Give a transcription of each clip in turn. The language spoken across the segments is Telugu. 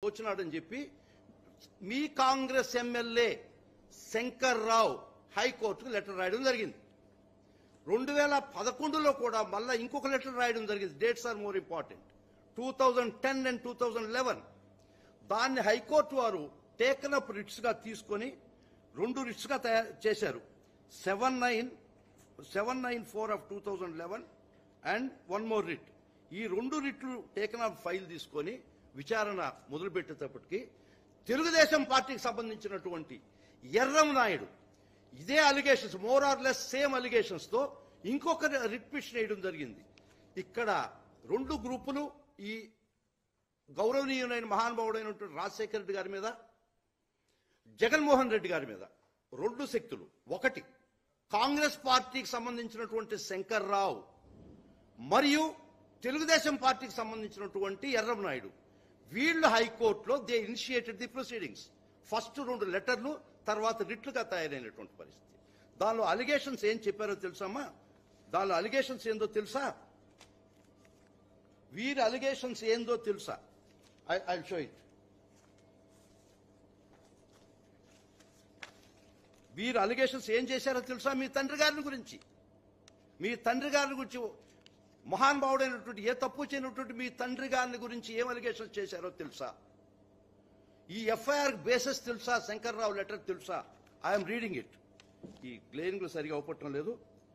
వచ్చినాడని చెప్పి మీ కాంగ్రెస్ ఎమ్మెల్యే శంకర్ రావు హైకోర్టుకు లెటర్ రాయడం జరిగింది రెండు వేల పదకొండులో కూడా మళ్ళా ఇంకొక లెటర్ రాయడం జరిగింది dates are more important two thousand ten and two thousand eleven దాన్ని హైకోర్టు వారు టేకన్ అప్ రిట్స్ గా తీసుకొని రెండు రిట్స్ గా తయారు చేశారు seven nine seven nine four of two thousand eleven and one more writ ఈ రెండు రిట్లు టేకన్ అప్ ఫైల్ తీసుకొని విచారణ మొదలుపెట్టేటప్పటికి తెలుగుదేశం పార్టీకి సంబంధించినటువంటి ఎర్రం నాయుడు ఇదే allegations more or less same allegations తో ఇంకొక రిట్ పిటిషన్ వేయడం జరిగింది ఇక్కడ రెండు గ్రూపులు ఈ గౌరవనీయులైన మహానుభావుడైనటువంటి రాజశేఖర రెడ్డి గారి మీద జగన్మోహన్ రెడ్డి గారి మీద రెండు శక్తులు ఒకటి కాంగ్రెస్ పార్టీకి సంబంధించినటువంటి శంకర్ రావు మరియు తెలుగుదేశం పార్టీకి సంబంధించినటువంటి ఎర్రం నాయుడు వీళ్ళు హైకోర్టులో they initiated the proceedings first రెండు లెటర్లు తర్వాత రిట్లుగా తయారైనటువంటి పరిస్థితి దానిలో అలిగేషన్స్ ఏం చెప్పారో తెలుసమ్మా దానిలో అలిగేషన్స్ ఏందో తెలుసా వీరి అలిగేషన్స్ ఏందో తెలుసా ఐ ఐ షో ఇట్ వీరు అలిగేషన్స్ ఏం చేశారో తెలుసా మీ తండ్రి గారిని గురించి మీ తండ్రి గారిని గురించి మహానుభావుడైనటువంటి ఏ తప్పు చేయనటువంటి మీ తండ్రి గారిని గురించి ఏం అలిగేషన్స్ చేశారో తెలుసా ఈ ఎఫ్ఐఆర్ బేసెస్ తెలుసా శంకర్రావు లెటర్ తెలుసా ఐఎమ్ రీడింగ్ ఇట్ ఈ గ్లేరింగ్ లో సరిగా అవపట్టడం లేదు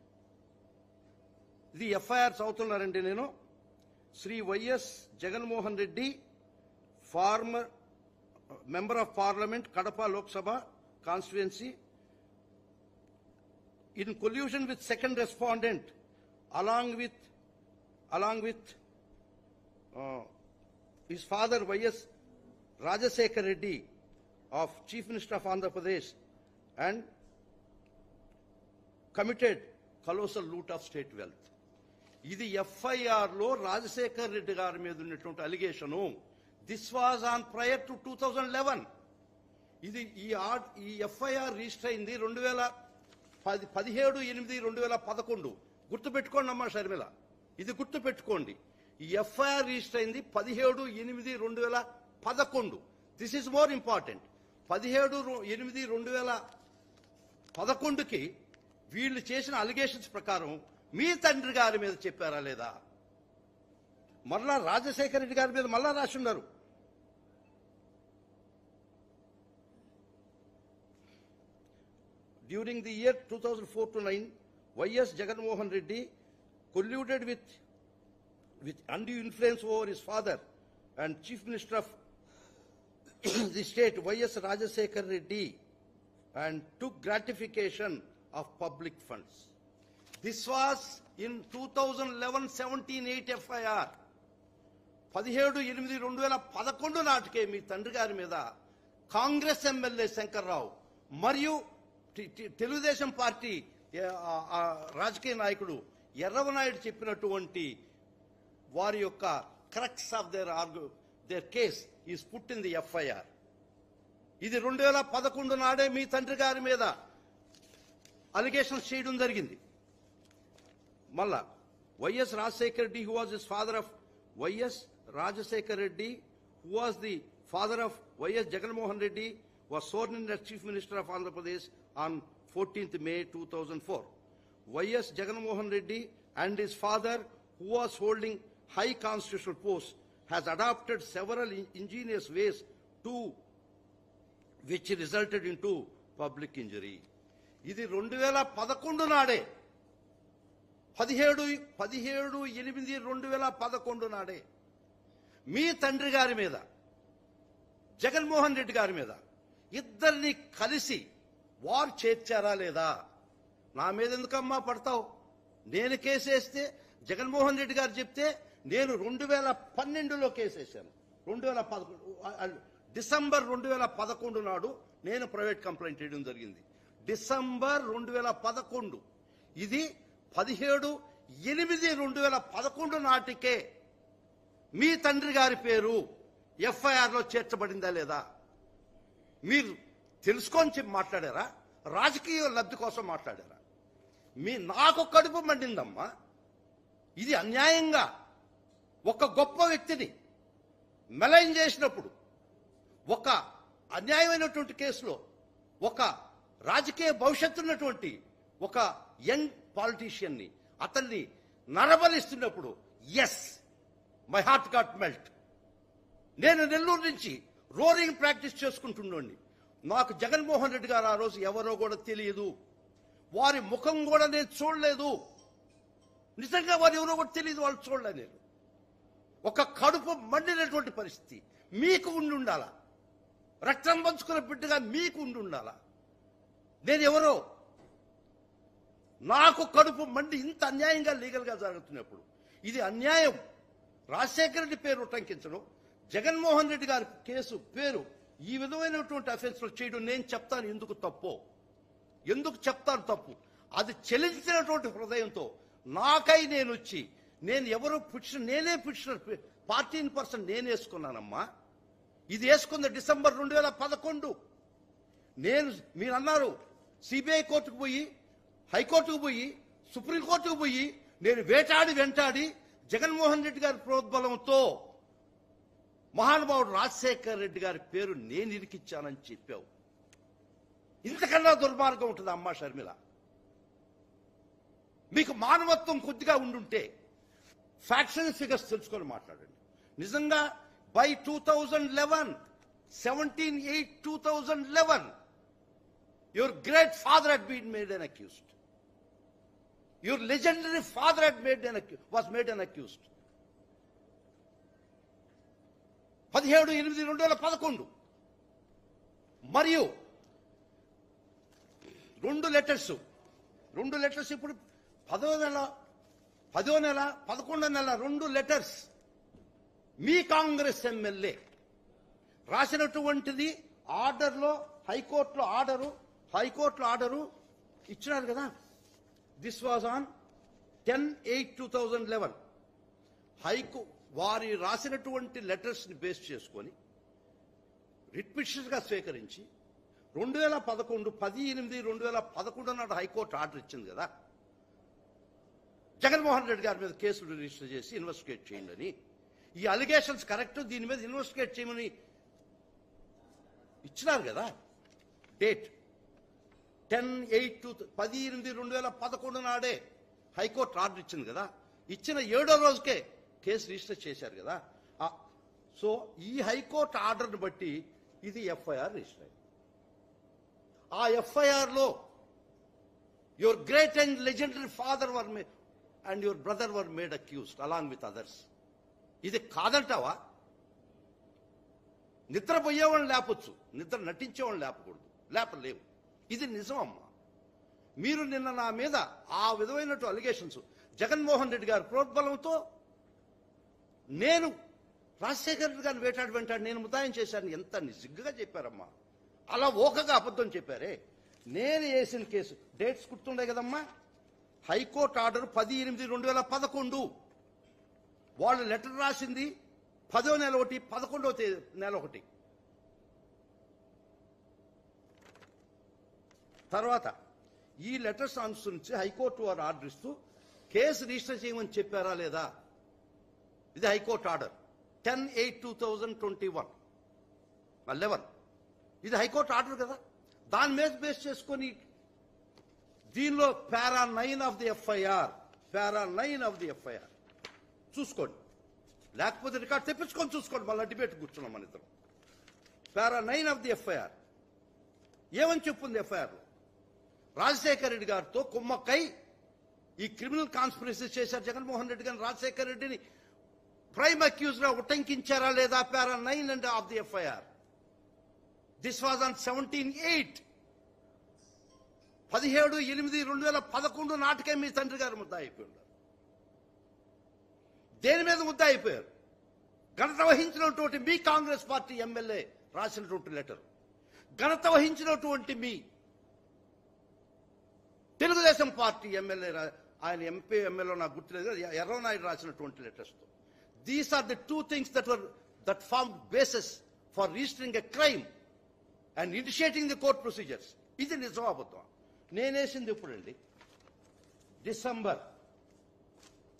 ఇది ఎఫ్ఐఆర్ చదువుతున్నారండి నేను Shri YS Jaganmohan Reddy former member of parliament Kadapa Lok Sabha constituency in collusion with second respondent along with along with uh, his father Y.S. Rajasekhar Reddy of Chief Minister of Andhra Pradesh and committed colossal loot of state wealth. ఇది ఎఫ్ఐఆర్ లో రాజశేఖర్ రెడ్డి గారి మీద ఉన్నటువంటి allegation this was on prior to two thousand eleven ఇది ఈ ఆర్డ్ ఈ ఎఫ్ఐఆర్ రిజిస్టర్ అయింది రెండు వేల పది పదిహేడు ఎనిమిది రెండు వేల పదకొండు గుర్తుపెట్టుకోండి అమ్మా షర్మిల ఇది గుర్తుపెట్టుకోండి ఈ ఎఫ్ఐఆర్ రిజిస్టర్ అయింది పదిహేడు ఎనిమిది రెండు వేల పదకొండు దిస్ ఈజ్ మోర్ ఇంపార్టెంట్ పదిహేడు రో- ఎనిమిది రెండు వేల పదకొండుకి వీళ్ళు చేసిన అలిగేషన్స్ ప్రకారం మీ తండ్రి గారి మీద చెప్పారా లేదా మరలా రాజశేఖర రెడ్డి గారి మీద మళ్ళా రాసి ఉన్నారు during the year 2004 to 9, Y.S. Jaganmohan Reddy colluded with, with undue influence over his father and Chief Minister of the state, Y.S. Rajasekhar Reddy, and took gratification of public funds. This was in 2011-17 8 FIR. పదిహేడు ఎనిమిది రెండు వేల పదకొండు నాటికే మీ తండ్రి గారి మీద కాంగ్రెస్ ఎమ్మెల్యే శంకర్రావు మరియు టి- టి- తెలుగుదేశం పార్టీ ఏ, ఆ, ఆ, రాజకీయ నాయకుడు ఎర్రవనాయుడు చెప్పినటువంటి వారి యొక్క crux of their argue their case is put in the FIR ఇది రెండు వేల పదకొండు నాడే మీ తండ్రి గారి మీద అలిగేషన్స్ చేయడం జరిగింది మళ్ళా YS Rajasekhar Reddy who was his father of YS Rajasekhar Reddy who was the father of YS Jaganmohan Reddy was sworn in chief minister of Andhra Pradesh on fourteenth May two thousand four YS Jaganmohan Reddy and his father who was holding high constitutional post has adopted several in- ingenious ways to which resulted into public injury. ఇది రెండు వేల పదకొండు నాడే పదిహేడు పదిహేడు ఎనిమిది రెండు వేల పదకొండు నాడే మీ తండ్రి గారి మీద జగన్మోహన్ రెడ్డి గారి మీద ఇద్దరిని కలిసి వారు చేర్చారా లేదా నా మీద ఎందుకమ్మా పడతావు నేను కేసేస్తే జగన్మోహన్ రెడ్డి గారు చెప్తే నేను రెండు వేల పన్నెండులో కేసేసాను రెండు వేల పదకొండు డిసెంబర్ రెండు వేల పదకొండు నాడు నేను ప్రైవేట్ కంప్లైంట్ చేయడం జరిగింది డిసెంబర్ రెండు వేల పదకొండు ఇది పదిహేడు ఎనిమిది రెండు వేల పదకొండు నాటికే మీ తండ్రి గారి పేరు ఎఫ్ఐఆర్ లో చేర్చబడిందా లేదా మీరు తెలుసుకొని చెప్పి మాట్లాడారా రాజకీయ లబ్ధి కోసం మాట్లాడారా మీ నాకు కడుపు మండిందమ్మా ఇది అన్యాయంగా ఒక గొప్ప వ్యక్తిని మెలైన్ చేసినప్పుడు ఒక అన్యాయమైనటువంటి కేసులో ఒక రాజకీయ భవిష్యత్తు ఉన్నటువంటి ఒక యంగ్ పాలిటీషియన్ని అతన్ని నరబలిస్తున్నప్పుడు yes my heart got melt నేను నెల్లూరు నుంచి రోరింగ్ ప్రాక్టీస్ చేసుకుంటుండండి నాకు జగన్మోహన్ రెడ్డి గారు ఆ రోజు ఎవరో కూడా తెలియదు వారి ముఖం కూడా నేను చూడలేదు నిజంగా వారు ఎవరో కూడా తెలియదు వాళ్ళు చూడలేదు నేను ఒక కడుపు మండినటువంటి పరిస్థితి మీకు ఉండి ఉండాలా రక్తం పంచుకున్న బిడ్డగా మీకు ఉండి ఉండాలా నేను ఎవరో నాకు కడుపు మండి ఇంత అన్యాయంగా లీగల్గా జరుగుతున్నప్పుడు ఇది అన్యాయం రాజశేఖర రెడ్డి పేరు ఉటంకించడం జగన్మోహన్ రెడ్డి గారి కేసు పేరు ఈ విధమైనటువంటి అఫెన్స్లు చేయడం నేను చెప్తాను ఎందుకు తప్పో ఎందుకు చెప్తాను తప్పు అది చెల్లించినటువంటి హృదయంతో నాకై నేను వచ్చి నేను ఎవరు పిటిషన్ నేనే పిటిషనర్ పార్టీని పర్సన్ నేను వేసుకున్నానమ్మా ఇది వేసుకుంది డిసెంబర్ రెండు వేల పదకొండు నేను మీరు అన్నారు సిబిఐ కోర్టుకు పోయి హైకోర్టుకు పోయి సుప్రీంకోర్టుకు పోయి నేను వేటాడి వెంటాడి జగన్మోహన్ రెడ్డి గారి ప్రోద్బలంతో మహానుభావుడు రాజశేఖర్ రెడ్డి గారి పేరు నేను ఇరికిచ్చానని చెప్పావు ఇంతకన్నా దుర్మార్గం ఉంటుంది అమ్మా షర్మిల మీకు మానవత్వం కొద్దిగా ఉండుంటే ఫ్యాక్షన్ ఫిగర్స్ తెలుసుకొని మాట్లాడండి నిజంగా by two thousand eleven seventeen eight two thousand eleven your great father had been made an accused. Your legendary father had made an accu- was made an accused. పదిహేడు ఎనిమిది రెండు వేల పదకొండు మరియు రెండు లెటర్స్ రెండు లెటర్స్ ఇప్పుడు పదో నెల పదో నెల పదకొండో నెల రెండు లెటర్స్ మీ కాంగ్రెస్ ఎమ్మెల్యే రాసినటువంటిది ఆర్డర్లో హైకోర్టులో ఆర్డరు హైకోర్టులో ఆర్డరు ఇచ్చినారు కదా this was on ten eight two thousand eleven హైకో వారి రాసినటువంటి లెటర్స్ ని బేస్ చేసుకొని రిట్ గా స్వీకరించి రెండు వేల పదకొండు పది ఎనిమిది రెండు వేల పదకొండు నాడు హైకోర్టు ఆర్డర్ ఇచ్చింది కదా జగన్మోహన్ రెడ్డి గారి మీద కేసులు రిజిస్టర్ చేసి ఇన్వెస్టిగేట్ చేయండి అని ఈ అలిగేషన్స్ కరెక్ట్ దీని మీద ఇన్వెస్టిగేట్ చేయమని ఇచ్చినారు కదా డేట్ టెన్ ఎయిట్ టూ పది ఎనిమిది రెండు వేల పదకొండు నాడే హైకోర్టు ఆర్డర్ ఇచ్చింది కదా ఇచ్చిన ఏడో రోజుకే కేసు రిజిస్టర్ చేశారు కదా ఆ, సో ఈ హైకోర్టు ఆర్డర్ని బట్టి ఇది ఎఫ్ఐఆర్ రిజిస్టర్ అయింది ఆ ఎఫ్ఐఆర్ లో your great and legendary father were may and your brother were made accused along with others ఇది కాదంటావా నిద్రపోయేవాళ్ళని లేపొచ్చు నిద్ర నటించేవాళ్ళని లేపకూడదు లేపలేవు ఇది నిజం అమ్మా మీరు నిన్న నా మీద ఆ విధమైనటు అలిగేషన్స్ జగన్మోహన్ రెడ్డి గారి ప్రోద్బలంతో నేను రాజశేఖర రెడ్డి గారిని వేటాడు వెంటాడు నేను ముదాయం చేశాను ఎంత నిజంగా చెప్పారమ్మా అలా ఓకగా అబద్ధం చెప్పారే నేను వేసిన కేసు డేట్స్ గుర్తుండే కదమ్మా హైకోర్టు ఆర్డర్ పది ఎనిమిది రెండు వేల పదకొండు వాళ్ళు లెటర్ రాసింది పదో నెల ఒకటి పదకొండవ తేదీ నెల ఒకటి తర్వాత ఈ లెటర్స్ అనుసరించి హైకోర్టు వారు ఆర్డర్ ఇస్తూ కేసు రిజిస్టర్ చేయమని చెప్పారా లేదా ఇది high court order ten eight two thousand twenty one eleven ఇది హైకోర్టు ఆర్డర్ కదా దాని మీద బేస్ చేసుకొని దీనిలో para nine of the FIR para nine of the FIR చూసుకోండి లేకపోతే రికార్డ్ తెప్పించుకొని చూసుకోండి మళ్ళీ డిబేట్ కూర్చున్నాం మన ఇద్దరం para nine of the FIR ఏమని చెప్పింది ఎఫ్ఐఆర్ రాజశేఖర రెడ్డి గారితో కుమ్మక్కై ఈ క్రిమినల్ కాన్స్పిరసీ చేశారు జగన్మోహన్ రెడ్డి గారిని రాజశేఖర రెడ్డిని ప్రైమ్ అక్యూజ్ గా ఉటంకించారా లేదా para nine and of the FIR this was on seventeen eight పదిహేడు ఎనిమిది రెండు వేల పదకొండు నాటికే మీ తండ్రి గారు ముద్ద అయిపోయి ఉన్నారు దేని మీద ముద్ద అయిపోయారు ఘనత వహించినటువంటి మీ కాంగ్రెస్ పార్టీ ఎమ్మెల్యే రాసినటువంటి లెటర్ ఘనత వహించినటువంటి మీ తెలుగుదేశం పార్టీ ఎమ్మెల్యే రా- ఆయన ఎంపీ ఎమ్మెల్యే నాకు గుర్తులేదు కదా, ఎర్రనాయుడు రాసినటువంటి లెటర్స్ తో these are the two things that were that form basis for registering a crime and initiating the court procedures ఇది నిజం అబద్ధం నేనేసింది ఇప్పుడండి డిసెంబర్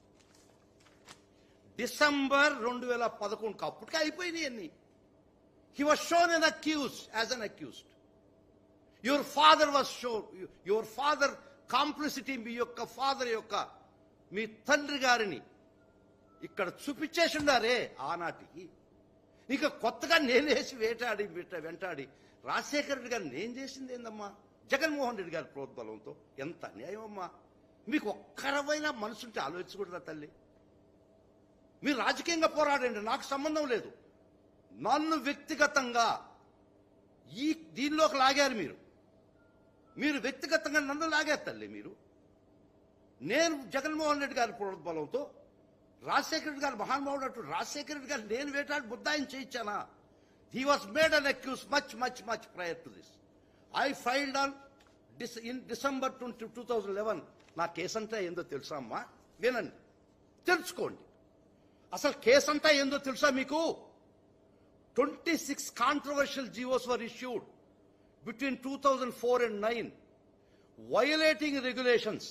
డిసెంబర్ రెండు వేల పదకొండుకి అప్పటికే అయిపోయినాయి అన్ని he was shown an accuse as an accused your father was show your father complicity మీ యొక్క ఫాదర్ యొక్క మీ తండ్రి గారిని ఇక్కడ చూపించేసి ఉండారే ఆనాటికి ఇక కొత్తగా నేనేసి వేటాడి వెంట- వెంటాడి రాజశేఖర రెడ్డి గారు నేను చేసింది ఏందమ్మా జగన్మోహన్ రెడ్డి గారి ప్రోద్బలంతో ఎంత అన్యాయం అమ్మా మీకు ఒక్కరవైనా మనసుంటే ఆలోచించకూడదా తల్లి మీరు రాజకీయంగా పోరాడండి నాకు సంబంధం లేదు నన్ను వ్యక్తిగతంగా ఈ దీనిలోకి లాగారు మీరు మీరు వ్యక్తిగతంగా నన్ను లాగారు తల్లి మీరు నేను జగన్మోహన్ రెడ్డి గారి ప్రోద్బలంతో రాజశేఖర రెడ్డి గారు మహానుభావుడు అటు రాజశేఖర రెడ్డి గారు నేను వేటాడి ముద్దాయం చేయించానా he was made an accuse much much much prior to this I filed on this in December twenty two thousand eleven నా కేసు అంతా ఏందో తెలుసా అమ్మా వినండి తెలుసుకోండి అసలు కేసు అంతా ఏందో తెలుసా మీకు twenty six controversial GOs were issued between two thousand four and nine violating regulations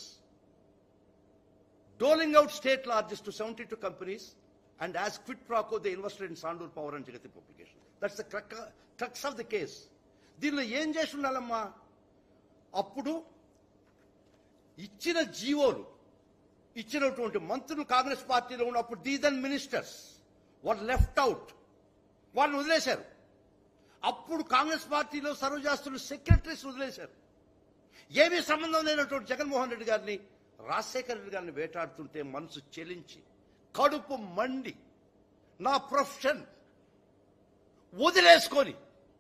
doling out state largesse to 72 companies, and as quid pro quo, they invested in Sandur Power and Jagati Publication. That's the crux crux of the case. దీనిలో ఏం చేసి ఉండాలమ్మా అప్పుడు ఇచ్చిన జీవోలు ఇచ్చినటువంటి మంత్రులు కాంగ్రెస్ పార్టీలో ఉన్నప్పుడు the then ministers were left out వాళ్ళని వదిలేశారు అప్పుడు కాంగ్రెస్ పార్టీలో సర్వ్ చేస్తున్న సెక్రటరీస్ వదిలేశారు ఏమీ సంబంధం లేనటువంటి జగన్మోహన్ రెడ్డి గారిని రాజశేఖర రెడ్డి గారిని వేటాడుతుంటే మనసు చెలించి కడుపు మండి నా ప్రొఫెషన్ వదిలేసుకొని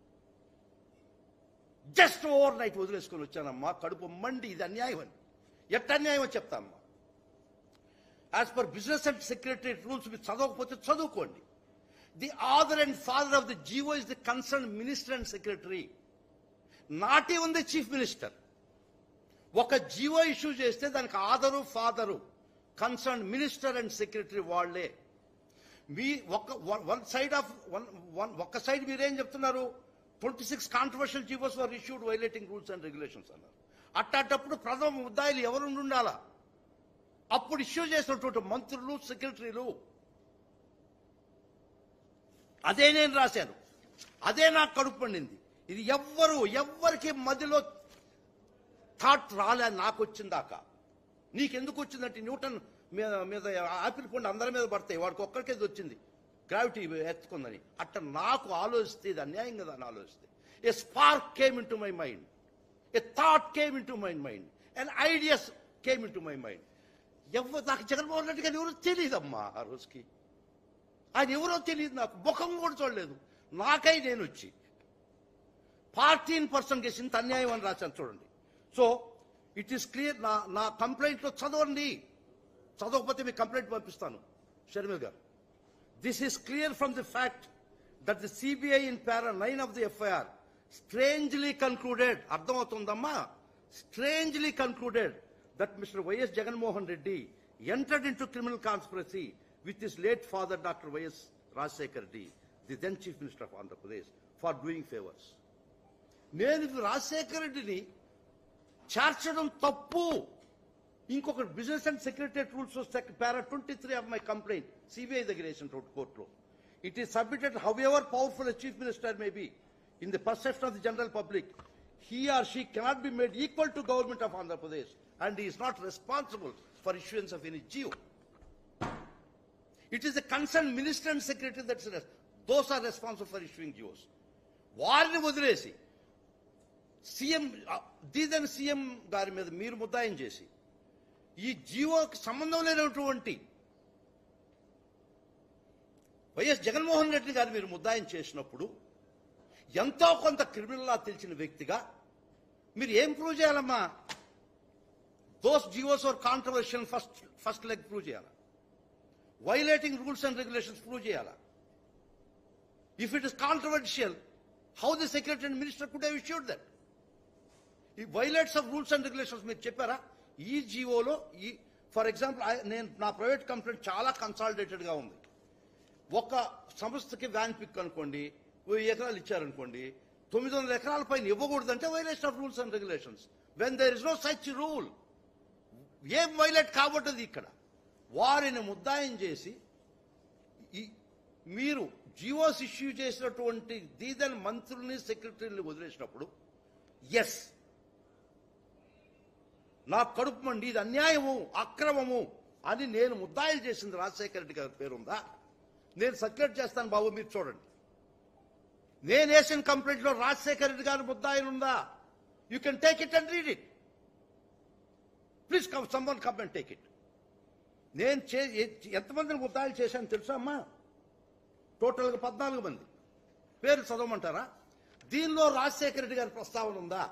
జస్ట్ ఓవర్ నైట్ వదిలేసుకొని వచ్చానమ్మా కడుపు మండి ఇది అన్యాయం అని ఎట్ట అన్యాయం అని చెప్తానమ్మా as per business and secretary rules మీరు చదవకపోతే చదువుకోండి the other and father of the GO is the concern minister and secretary నాటి ఉంది చీఫ్ మినిస్టర్ ఒక జీవో ఇష్యూ చేస్తే దానికి other father concern minister and secretary వాళ్లే మీ ఒక one side of one one ఒక సైడ్ మీరేం చెప్తున్నారు twenty six controversial GOs were issued violating rules and regulations అన్నారు అట్టాటప్పుడు ప్రథమ ముద్దాయిలు ఎవరు ఉండాలా అప్పుడు ఇష్యూ చేసినటువంటి మంత్రులు సెక్రటరీలు అదే నేను రాశాను అదే నాకు కడుపు పండింది ఇది ఎవ్వరు ఎవ్వరికి మధ్యలో థాట్ రాలే నాకు వచ్చిందాక నీకెందుకు వచ్చిందంటే న్యూటన్ మీద మీద ఆపిల్ పండు అందరి మీద పడతాయి వాడికి ఒక్కడికే ఇది వచ్చింది గ్రావిటీ ఎత్తుకుందని అట్ట నాకు ఆలోచిస్తే ఇది అన్యాయం కదా అని ఆలోచిస్తే a spark came into my mind a thought came into my mind and ideas came into my mind ఎవరు నాకు జగన్మోహన్ రెడ్డి గారు ఎవరు తెలియదమ్మా ఆ రోజుకి ఆయన ఎవరో తెలియదు నాకు ముఖం కూడా చూడలేదు నాకై నేను వచ్చి పార్టీని పర్సన్ కేసు ఇంత అన్యాయం అని రాశాను చూడండి సో ఇట్ ఈస్ క్లియర్ నా నా కంప్లైంట్లో చదవండి చదవకపోతే మీకు కంప్లైంట్ పంపిస్తాను షర్మిల్ గారు this is clear from the fact that the CBI in para nine of the FIR strangely concluded అర్థమవుతుందమ్మా strangely concluded that mister YS Jaganmohan Reddy entered into criminal conspiracy with his late father doctor YS Rajasekhar Reddy the then chief minister of Andhra Pradesh for doing favours నేను రాజశేఖర రెడ్డిని చేర్చడం తప్పు ఇంకొక బిజినెస్ అండ్ సెక్రటరీ రూల్స్ వస్తే para twenty three of my complaint CBI దగ్గర వేసిన కోర్టులో it is submitted however powerful chief minister may be in the perception of the general public he or she cannot be made equal to government of Andhra Pradesh and is not responsible for issuance of any GO it is the concern minister and secretary that's those are responsible for issuing GOs వారిని వదిలేసి సీఎం దీదని సీఎం గారి మీద మీరు ముద్దాయం చేసి ఈ జీవోకి సంబంధం లేనటువంటి వైఎస్ జగన్మోహన్ రెడ్డి గారు మీరు ముద్దాయం చేసినప్పుడు ఎంతో కొంత క్రిమినల్ లా తెలిసిన వ్యక్తిగా మీరు ఏం ప్రూవ్ చేయాలమ్మా those GOs are controversial first first leg prove చేయాలా violating rules and regulations prove చేయాలా if it is controversial how the secretary and minister could have issued that ఈ violates of rules and regulations మీరు చెప్పారా ఈ జీవోలో ఈ ఫర్ ఎగ్జాంపుల్ నేను నా ప్రైవేట్ కంపెనీ చాలా కన్సాలిడేటెడ్ గా ఉంది ఒక సంస్థకి వ్యాన్ పిక్ అనుకోండి వెయ్యి ఎకరాలు ఇచ్చారనుకోండి తొమ్మిది వందల ఎకరాల పైన ఇవ్వకూడదంటే violation of rules and regulations when there is no such rule ఏం వైలేట్ కాబట్టది ఇక్కడ వారిని ముద్దాయం చేసి ఈ మీరు జియోస్ ఇష్యూ చేసినటువంటి దీదని మంత్రుల్ని సెక్రటరీని వదిలేసినప్పుడు ఎస్ నా కడుపు మండి ఇది అన్యాయము అక్రమము అని నేను ముద్దాయిలు చేసింది రాజశేఖర రెడ్డి గారి పేరుందా నేను సర్క్యులేట్ చేస్తాను బాబు మీరు చూడండి నేను వేసిన కంప్లైంట్ లో రాజశేఖర రెడ్డి గారి ముద్దాయిలు ఉందా you can take it and read it please come someone come and take it నేను చే ఎ- ఎంతమందిని ముద్దాయిలు చేశాను తెలుసా అమ్మా టోటల్గా పద్నాలుగు మంది పేరు చదవమంటారా దీనిలో రాజశేఖర రెడ్డి గారి ప్రస్తావన ఉందా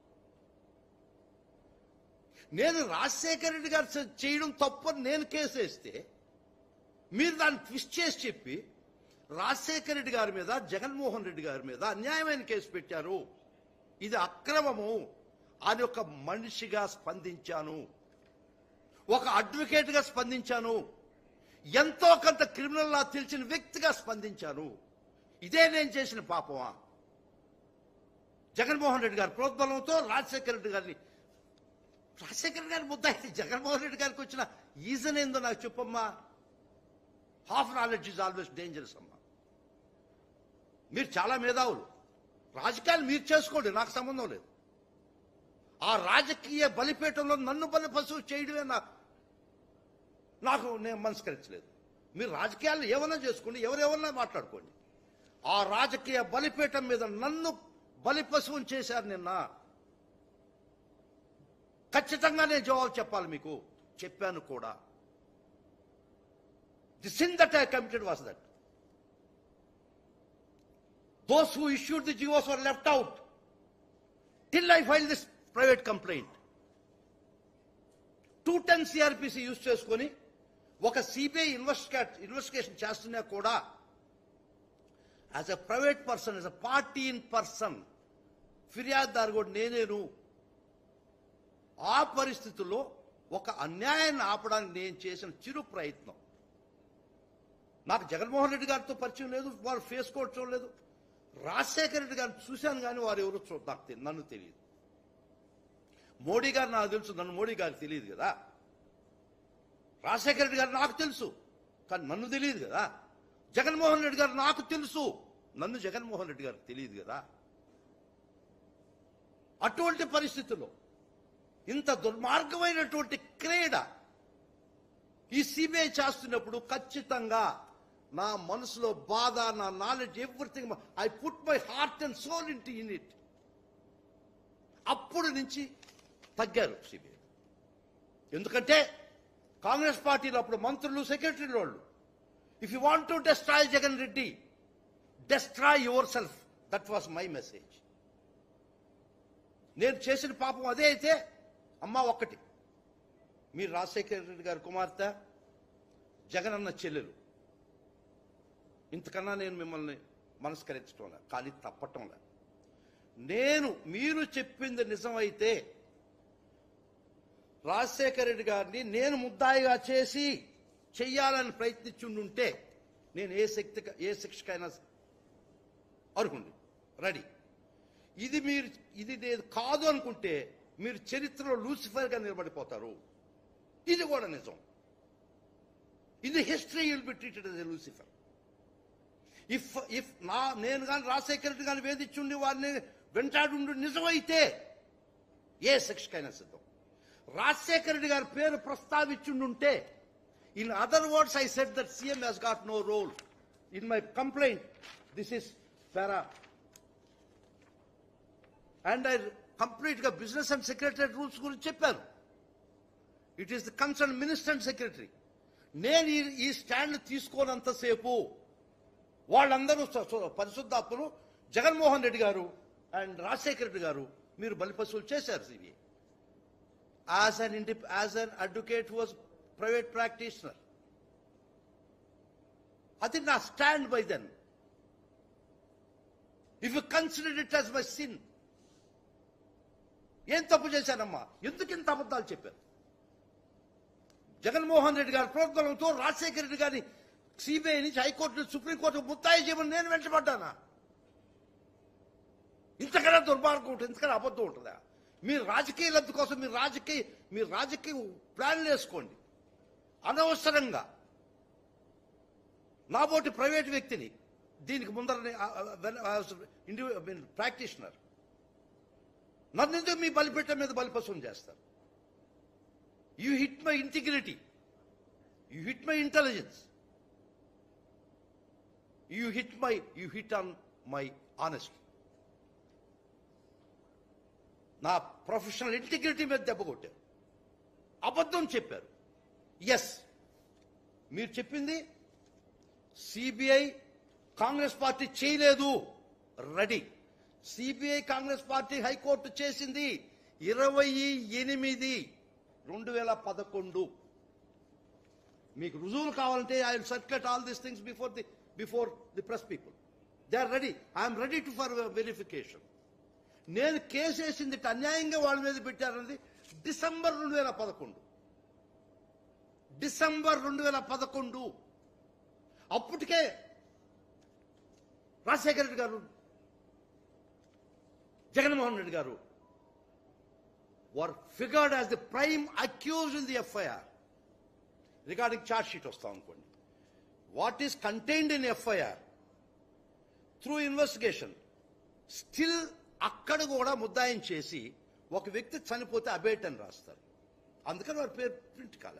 నేను రాజశేఖర రెడ్డి గారు చే- చేయడం తప్పు అని నేను కేసు వేస్తే మీరు దాన్ని ట్విస్ట్ చేసి చెప్పి రాజశేఖర రెడ్డి గారి మీద జగన్మోహన్ రెడ్డి గారి మీద అన్యాయమైన కేసు పెట్టారు ఇది అక్రమము అని ఒక మనిషిగా స్పందించాను ఒక అడ్వకేట్ గా స్పందించాను ఎంతో కొంత క్రిమినల్ లా తెలిసిన వ్యక్తిగా స్పందించాను ఇదే నేను చేసిన పాపమా జగన్మోహన్ రెడ్డి గారి ప్రోద్బలంతో రాజశేఖర రెడ్డి గారిని రాజశేఖర రెడ్డి గారి ముద్ద అయితే జగన్మోహన్ రెడ్డి గారికి వచ్చిన ఈజన్ ఏందో నాకు చెప్పమ్మా half knowledge is always dangerous అమ్మా మీరు చాలా మేధావులు రాజకీయాలు మీరు చేసుకోండి నాకు సంబంధం లేదు ఆ రాజకీయ బలిపీఠంలో నన్ను బలి పశువు చేయడమే నా నాకు నేను మనస్కరించలేదు మీరు రాజకీయాలు ఏమన్నా చేసుకోండి ఎవరెవరన్నా మాట్లాడుకోండి ఆ రాజకీయ బలిపీఠం మీద నన్ను బలి పశువుని చేశారు నిన్న ఖచ్చితంగా నేను జవాబు చెప్పాలి మీకు చెప్పాను కూడా the sin that I committed was that those who issued the GOs were left out till I file this private complaint two ten CrPC use చేసుకొని ఒక సిబిఐ ఇన్వెస్టిగే ఇన్వెస్టిగేషన్ చేస్తున్నా కూడా as a private person as a party in person ఫిర్యాదుదారు కూడా నేనేను ఆ పరిస్థితుల్లో ఒక అన్యాయాన్ని ఆపడానికి నేను చేసిన చిరు ప్రయత్నం నాకు జగన్మోహన్ రెడ్డి గారితో పరిచయం లేదు వారు ఫేస్ కోడ్ చూడలేదు రాజశేఖర రెడ్డి గారిని చూశాను కానీ వారు ఎవరు చూ నాకు తెలి- నన్ను తెలియదు మోడీ గారు నాకు తెలుసు నన్ను మోడీ గారికి తెలియదు కదా రాజశేఖర రెడ్డి గారు నాకు తెలుసు కానీ నన్ను తెలియదు కదా జగన్మోహన్ రెడ్డి గారు నాకు తెలుసు నన్ను జగన్మోహన్ రెడ్డి గారికి తెలియదు కదా అటువంటి పరిస్థితుల్లో ఇంత దుర్మార్గమైనటువంటి క్రీడ ఈ సిబిఐ చేస్తున్నప్పుడు ఖచ్చితంగా నా మనసులో బాధ నా knowledge everything I put my heart and soul in in it అప్పుడు నుంచి తగ్గారు సిబిఐ ఎందుకంటే కాంగ్రెస్ పార్టీలో అప్పుడు మంత్రులు సెక్రటరీలు వాళ్ళు if you want to destroy Jagan Reddy destroy yourself that was my message నేను చేసిన పాపం అదే అయితే అమ్మ ఒక్కటి మీరు రాజశేఖర రెడ్డి గారి కుమార్తె జగన్ అన్న చెల్లెలు ఇంతకన్నా నేను మిమ్మల్ని మనస్కరించడం లే కానీ తప్పటం లే నేను మీరు చెప్పింది నిజమైతే రాజశేఖర రెడ్డి గారిని నేను ముద్దాయిగా చేసి చెయ్యాలని ప్రయత్నించుండుంటే నేను ఏ శక్తి ఏ శిక్షకైనా అర్హుండి రెడీ ఇది మీరు ఇది నేను కాదు అనుకుంటే మీరు చరిత్రలో లూసిఫర్గా నిలబడిపోతారు ఇది కూడా నిజం ఇది history will be treated as a Lucifer if if నా నేను కానీ రాజశేఖర రెడ్డి కానీ వేధించుండి వారిని వెంటాడుండి నిజమైతే ఏ శిక్షకైనా సిద్ధం రాజశేఖర రెడ్డి గారి పేరు ప్రస్తావించుండుంటే in other words I said that CM he's got no role in my complaint this is para and I complete గా బిజినెస్ అండ్ సెక్రటరీ రూల్స్ గురించి చెప్పాను it is the concern minister and secretary నేను ఈ- ఈ స్టాండ్ తీసుకోనంతసేపు వాళ్ళందరూ స- స- పరిశుద్ధాత్మలు జగన్మోహన్ రెడ్డి గారు అండ్ రాజశేఖర రెడ్డి గారు మీరు బలిపశువులు చేశారు సిబిఐ యాజ్ అన్ ఇండి as an advocate was private practitioner అది నా stand by then if you consider it as my sin ఏం తప్పు చేశానమ్మా ఎందుకు ఇంత అబద్ధాలు చెప్పారు జగన్మోహన్ రెడ్డి గారి ప్రోద్బలంతో రాజశేఖర రెడ్డి గారిని సిబిఐ నుంచి హైకోర్టు సుప్రీంకోర్టు ముత్తాయి చేయమని నేను వెంటబడ్డానా ఇంతకన్నా దుర్మార్గం ఉంటుంది ఇంతకన్నా అబద్ధం ఉంటుందా మీరు రాజకీయ లబ్ధి కోసం మీరు రాజకీయ మీరు రాజకీయ ప్లాన్లు వేసుకోండి అనవసరంగా నాబోటి ప్రైవేట్ వ్యక్తిని దీనికి ముందర ప్రాక్టీషనర్ నన్ను ఎందుకు మీ బలిపెట్ట మీద బలిపశువుని చేస్తారు you hit my integrity you hit my intelligence you hit my you hit on my honesty నా ప్రొఫెషనల్ ఇంటిగ్రిటీ మీద దెబ్బ కొట్టారు అబద్ధం చెప్పారు ఎస్ మీరు చెప్పింది సిబిఐ కాంగ్రెస్ పార్టీ చేయలేదు ready CBI Congress party high court చేసింది ఇరవై ఎనిమిది రెండు వేల పదకొండు మీకు రుజువులు కావాలంటే I will circulate all these things before the before the press people they are ready I'm ready to for verification నేను కేసు వేసింది ఇట్ట అన్యాయంగా వాళ్ళ మీద పెట్టారన్నది డిసెంబర్ రెండు వేల పదకొండు డిసెంబర్ రెండు వేల పదకొండు అప్పటికే రాజశేఖర రెడ్డి గారు జగన్మోహన్ రెడ్డి గారు were figured as the prime accuse in the FIR regarding charge sheet వస్తాం అనుకోండి what is contained in FIR through investigation still అక్కడ కూడా ముద్దాయం చేసి ఒక వ్యక్తి చనిపోతే అబేట్ అని రాస్తారు అందుకని వారి పేరు ప్రింట్ కాల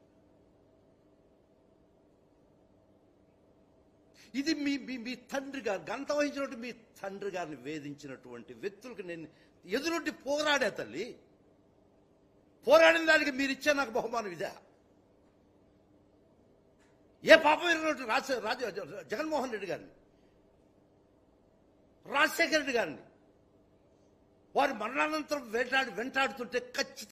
ఇది మీ మీ మీ తండ్రి గారు గంట వహించినట్టు మీ తండ్రి గారిని వేధించినటువంటి వ్యక్తులకు నేను ఎదురొడ్డి పోరాడే తల్లి పోరాడిన దానికి మీరు ఇచ్చే నాకు బహుమానం ఇదా ఏ పాపం ఎరిగినట్టు రాజ రాజ జగన్మోహన్ రెడ్డి గారిని రాజశేఖర రెడ్డి గారిని వారి మరణానంతరం వెంటాడి వెంటాడుతుంటే ఖచ్చితంగా